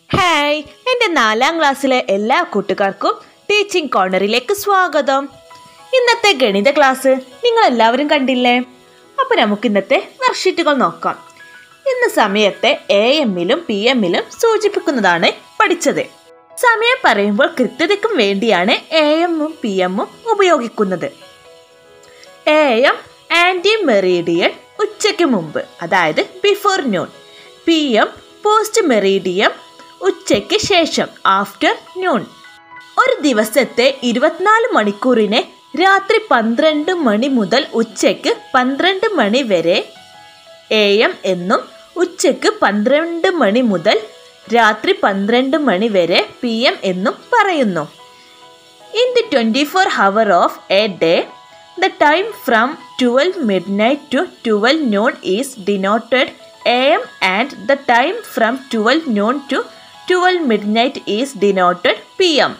Hi എൻ്റെ നാലാം ക്ലാസ്സിലെ എല്ലാ കൂട്ടുകാർക്കും ടീച്ചിങ് കോർണറിലേക്ക് സ്വാഗതം ഇന്നത്തെ ഗണിത ക്ലാസ് നിങ്ങൾ എല്ലാവരും കണ്ടില്ലേ അപ്പോൾ നമുക്ക് ഇന്നത്തെ വർക്ക്ഷീറ്റുകൾ നോക്കാം ഇന്ന് സമയത്തെ എ എമ്മിലും പി എമ്മിലും സൂചിപ്പിക്കുന്നതാണ് പഠിച്ചത് സമയം പറയുമ്പോൾ കൃത്യതയ്ക്കും വേണ്ടിയാണ് എ എമ്മും പി എമ്മും ഉപയോഗിക്കുന്നത് എ എം ആൻറ്റി മെറീഡിയൻ ഉച്ചയ്ക്ക് മുമ്പ് അതായത് before noon P M post meridiem ഉച്ചയ്ക്ക് ശേഷം ആഫ്റ്റർ ന്യൂൺ ഒരു ദിവസത്തെ ഇരുപത്തിനാല് മണിക്കൂറിനെ രാത്രി പന്ത്രണ്ട് മണി മുതൽ ഉച്ചയ്ക്ക് പന്ത്രണ്ട് മണി വരെ എ എം എന്നും ഉച്ചയ്ക്ക് പന്ത്രണ്ട് മണി മുതൽ രാത്രി പന്ത്രണ്ട് മണി വരെ പി എം എന്നും പറയുന്നു In the 24 hour of a day, the time from 12 midnight to 12 noon is denoted AM and the time from 12 noon to 12 midnight is denoted PM.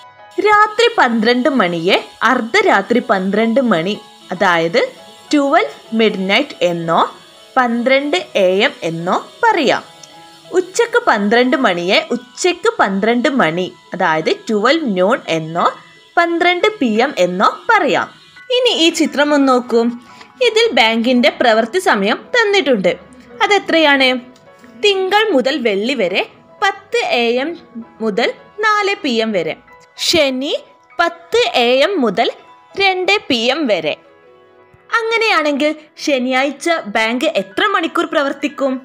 രാത്രി പന്ത്രണ്ട് മണിയെ അർദ്ധരാത്രി പന്ത്രണ്ട് മണി അതായത് ട്വൽവ് മിഡ് നൈറ്റ് എന്നോ പന്ത്രണ്ട് എ എം എന്നോ പറയാം ഉച്ചക്ക് പന്ത്രണ്ട് മണിയെ ഉച്ചയ്ക്ക് പന്ത്രണ്ട് മണി അതായത് ട്വൽവ് നോൺ എന്നോ പന്ത്രണ്ട് പി എം എന്നോ പറയാം ഇനി ഈ ചിത്രം ഒന്ന് നോക്കൂ ഇതിൽ ബാങ്കിന്റെ പ്രവൃത്തി സമയം തന്നിട്ടുണ്ട് അതെത്രയാണ് തിങ്കൾ മുതൽ വെള്ളി വരെ പത്ത് എ എം മുതൽ നാല് പി എം വരെ ശനി പത്ത് എ എം മുതൽ രണ്ട് പി എം വരെ അങ്ങനെയാണെങ്കിൽ ശനിയാഴ്ച ബാങ്ക് എത്ര മണിക്കൂർ പ്രവർത്തിക്കും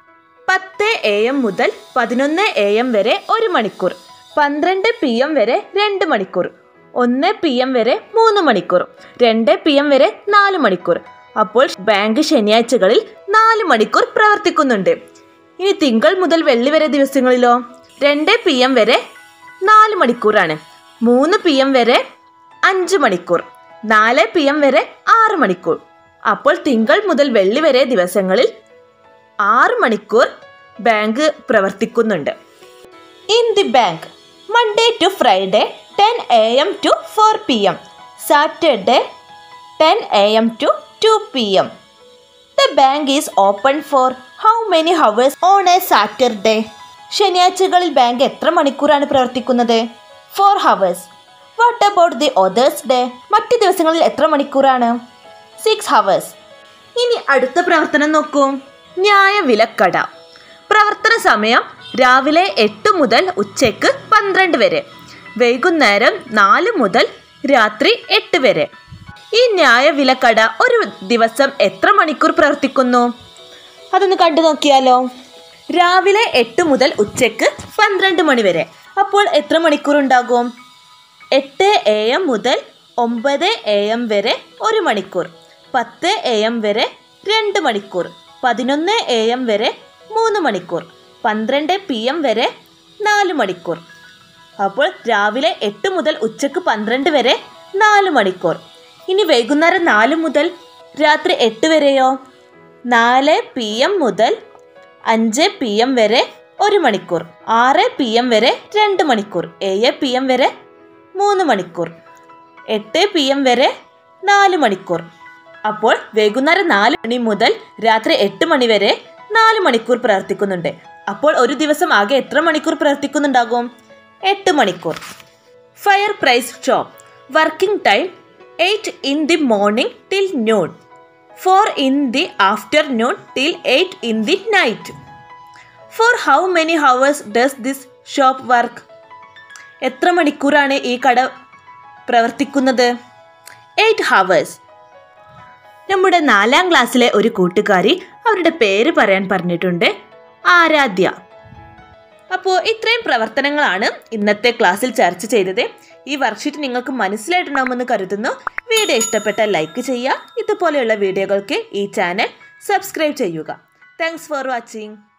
പത്ത് എ എം മുതൽ പതിനൊന്ന് എ എം വരെ ഒരു മണിക്കൂർ പന്ത്രണ്ട് പി എം വരെ രണ്ട് മണിക്കൂർ ഒന്ന് പി എം വരെ മൂന്ന് മണിക്കൂർ രണ്ട് പി എം വരെ നാല് മണിക്കൂർ അപ്പോൾ ബാങ്ക് ശനിയാഴ്ചകളിൽ നാല് മണിക്കൂർ പ്രവർത്തിക്കുന്നുണ്ട് ഇനി തിങ്കൾ മുതൽ വെള്ളി വരെ ദിവസങ്ങളിലോ രണ്ട് പി എം വരെ നാല് മണിക്കൂറാണ് മൂന്ന് പി എം വരെ അഞ്ച് മണിക്കൂർ നാല് പി എം വരെ ആറ് മണിക്കൂർ അപ്പോൾ തിങ്കൾ മുതൽ വെള്ളി വരെ ദിവസങ്ങളിൽ ആറ് മണിക്കൂർ ബാങ്ക് പ്രവർത്തിക്കുന്നുണ്ട് in the bank Monday to Friday ten A M to four P M Saturday ten A M to two P M the bank is open for how many hours on a Saturday ശനിയാഴ്ചകളിൽ bank എത്ര മണിക്കൂറാണ് പ്രവർത്തിക്കുന്നത് four hours what about the others day മറ്റ് ദിവസങ്ങളിൽ എത്ര മണിക്കൂറാണ് six hours ഇനി അടുത്ത പ്രവർത്തനം നോക്കൂ ന്യായവിലക്കട പ്രവർത്തന സമയം രാവിലെ എട്ട് മുതൽ ഉച്ചയ്ക്ക് പന്ത്രണ്ട് വരെ വൈകുന്നേരം നാല് മുതൽ രാത്രി എട്ട് വരെ ഈ ന്യായവിലക്കട ഒരു ദിവസം എത്ര മണിക്കൂർ പ്രവർത്തിക്കുന്നു അതൊന്ന് കണ്ടു നോക്കിയാലോ രാവിലെ എട്ട് മുതൽ ഉച്ചയ്ക്ക് പന്ത്രണ്ട് മണി വരെ അപ്പോൾ എത്ര മണിക്കൂർ ഉണ്ടാകും എട്ട് എ എം മുതൽ ഒമ്പത് എ എം വരെ ഒരു മണിക്കൂർ പത്ത് എ എം വരെ രണ്ട് മണിക്കൂർ പതിനൊന്ന് എ എം വരെ മൂന്ന് മണിക്കൂർ പന്ത്രണ്ട് പി എം വരെ നാല് മണിക്കൂർ അപ്പോൾ രാവിലെ എട്ട് മുതൽ ഉച്ചക്ക് പന്ത്രണ്ട് വരെ നാല് മണിക്കൂർ ഇനി വൈകുന്നേരം നാല് മുതൽ രാത്രി എട്ട് വരെയോ നാല് പി എം മുതൽ അഞ്ച് പി എം വരെ ഒരു മണിക്കൂർ ആറ് പി എം വരെ രണ്ട് മണിക്കൂർ ഏഴ് പി എം വരെ മൂന്ന് മണിക്കൂർ എട്ട് പി എം വരെ നാല് മണിക്കൂർ അപ്പോൾ വൈകുന്നേരം നാല് മണി മുതൽ രാത്രി എട്ട് മണി വരെ നാല് മണിക്കൂർ പ്രവർത്തിക്കുന്നുണ്ട് അപ്പോൾ ഒരു ദിവസം ആകെ എത്ര മണിക്കൂർ പ്രവർത്തിക്കുന്നുണ്ടാകും എട്ട് മണിക്കൂർ fair price shop working time eight in the morning till noon four in the afternoon till eight in the night for how many hours does this shop work എത്ര മണിക്കൂറാണ് ഈ കട പ്രവർത്തിക്കുന്നത് എയ്റ്റ് ഹവേഴ്സ് നമ്മുടെ നാലാം ക്ലാസ്സിലെ ഒരു കൂട്ടുകാരി അവരുടെ പേര് പറയാൻ പറഞ്ഞിട്ടുണ്ട് ആരാധ്യ അപ്പോൾ ഇത്രയും പ്രവർത്തനങ്ങളാണ് ഇന്നത്തെ ക്ലാസ്സിൽ ചർച്ച ചെയ്തത് ഈ വർക്ക്ഷീറ്റ് നിങ്ങൾക്ക് മനസ്സിലായിട്ടുണ്ടാകുമെന്ന് കരുതുന്നു വീഡിയോ ഇഷ്ടപ്പെട്ടാൽ ലൈക്ക് ചെയ്യുക ഇതുപോലെയുള്ള വീഡിയോകൾക്ക് ഈ ചാനൽ സബ്സ്ക്രൈബ് ചെയ്യുക താങ്ക്സ് ഫോർ വാച്ചിങ്